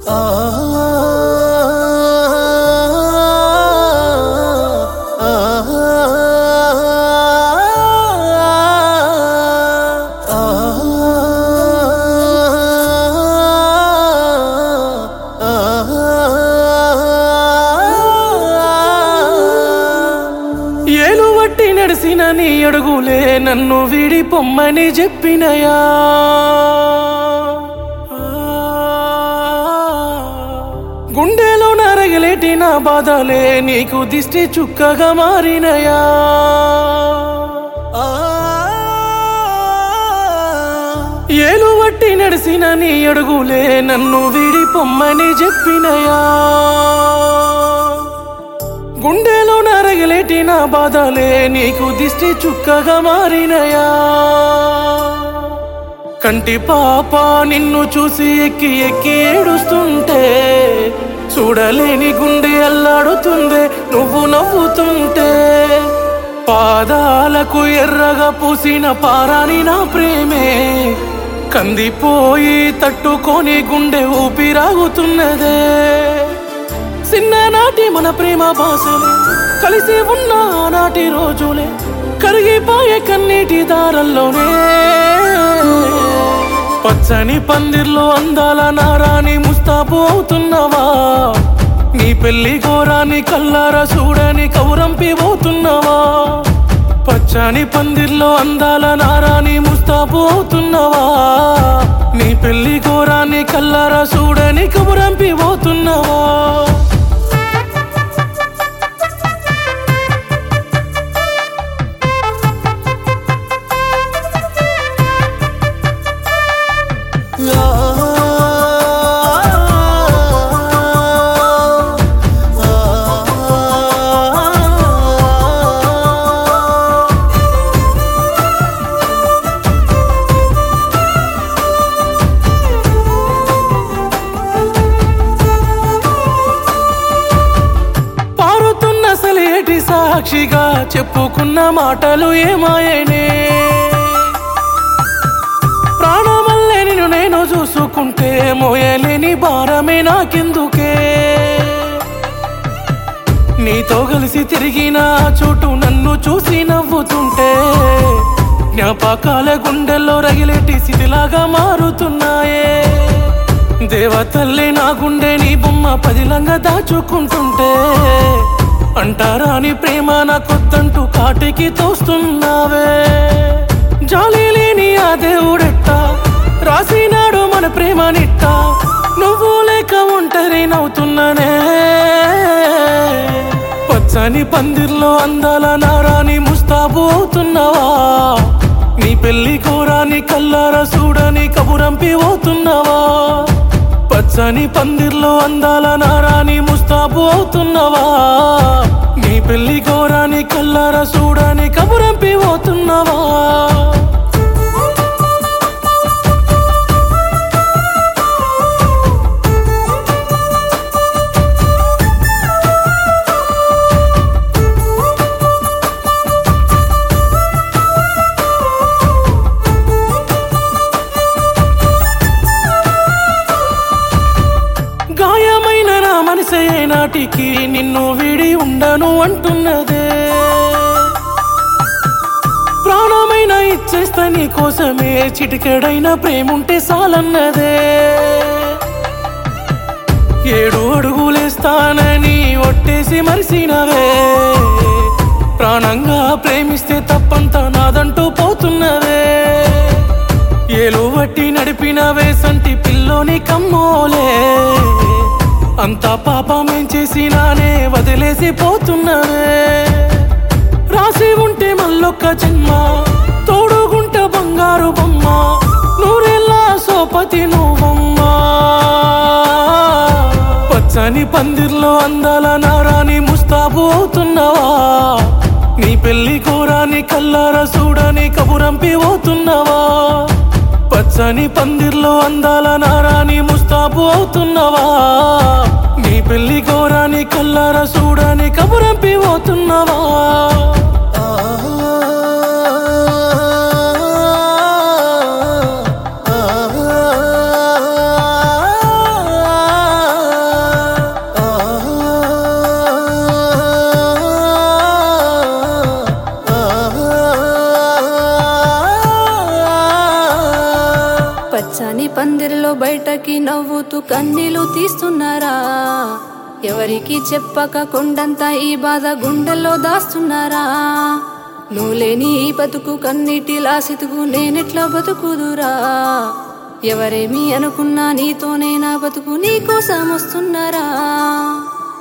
ఏలు వట్టి నడిసిన నీ అడుగులే నన్ను వీడి పొమ్మని చెప్పినయా గుండెలో నరగలేటి నా బాధలే నీకు దిష్టి చుక్కగా మారినయా ఏలు వట్టి నడిసిన నీ అడుగులే నన్ను వీడి పొమ్మని చెప్పినయా గుండెలో నరగలేటి నా బాధలే నీకు దిష్టి చుక్కగా మారినయా కంటి పాప నిన్ను చూసి ఎక్కి ఎక్కి ఏడుస్తుంటే చూడలేని గుండె అల్లాడుతుందే నువ్వు నవ్వుతుంటే పాదాలకు ఎర్రగా పూసిన పారాని నా ప్రేమే కందిపోయి తట్టుకొని గుండె ఊపిరాగుతున్నదే చిన్ననాటి మన ప్రేమ భాషలే కలిసి ఉన్న ఆనాటి రోజులే కరిగిపోయే కన్నీటి దారల్లోనే పచ్చని పందిర్లో అందాల నారాని ముస్తాబు అవుతున్నవా నీ పెళ్లి ఘోరాన్ని కల్లారా చూడని కౌరంపి పోతున్నవా పచ్చని పందిర్లో అందాల నారాని ముస్తాబు అవుతున్నవా నీ పెళ్లి ఘోరాన్ని కల్లారా చూడని కబురంపి పోతున్నవా పారుతున్న సలేటి సాక్షిగా చెప్పుకున్న మాటలు ఏమాయనే ప్రాణమల్లే నిన్ను నేను చూసుకుంటే మోయలేని భారమే నాకెందుకే నీతో కలిసి తిరిగిన ఆ చోటు నన్ను చూసి నవ్వుతుంటే జ్ఞాపకాల గుండెల్లో రగిలేటి స్థితిలాగా మారుతున్నాయే దేవతల్లి నా గుండె నీ బొమ్మ పదిలంగా దాచుకుంటుంటే అంటారా నీ ప్రేమ నా కొత్తంటూ కాటికి తోస్తున్నావే జాలి లేని ఆ దేవుడెట్ట రాసినాడు మన ప్రేమ నిట్ట నువ్వు లేక ఒంటరి నవ్వుతున్నానే పచ్చని పందిర్లో అందాల నారాని ముస్తాబు అవుతున్నావా నీ పెళ్లి కోరాని కల్లారా చూడని కబురంపి పోతున్నావా పచ్చని పందిర్లో అందాల నారాని ముస్తాబు అవుతున్నవా నీ పెళ్లి ఘోరాని కల్లారా చూడని కబురంపి పోతున్నవా గాయమైన నా మనసే నాటికి నిన్ను వీడి ఉండను అంటున్నదే ప్రాణమైన ఇచ్చేస్తా నీ కోసమే చిటికెడైన ప్రేముంటే సాలన్నదే ఏడు అడుగులేస్తానని ఒట్టేసి మరిసినవే ప్రాణంగా ప్రేమిస్తే తప్పంతా నాదంటూ పోతున్నవే ఏలు వట్టి నడిపినవే సంటి పిల్లోని కమ్మోలే అంతా పాపమేం చేసినానే వదిలేసి పోతున్నవే రాసి ఉంటే మళ్ళొక్క జన్మ తోడుగుంట బంగారు బొమ్మ నూరెల్లా సోపతి నువ్వమ్మా పచ్చని పందిర్లో అందాల నారాని ముస్తాబు అవుతున్నావా నీ పెళ్లి కోరాని కల్లారా చూడని కబురంపి పోతున్నవా పచ్చని పందిర్లో అందాల నారాని ముస్తాబు అవుతున్నవా నీ పెళ్లి ఘోరాని కల్లారా చూడని కబురంపి పోతున్నవా పచ్చని పందిరిలో బయటకి నవ్వుతూ కన్నీళ్లు తీస్తున్నారా ఎవరికి చెప్పక కొండంత ఈ బాధ గుండెల్లో దాస్తున్నారా నువ్వు లేని ఈ బతుకు కన్నీటి లాసితుకు నేనెట్లా బతుకుదురా ఎవరేమి అనుకున్నా నీతోనే నా బతుకు నీ కోసం వస్తున్నారా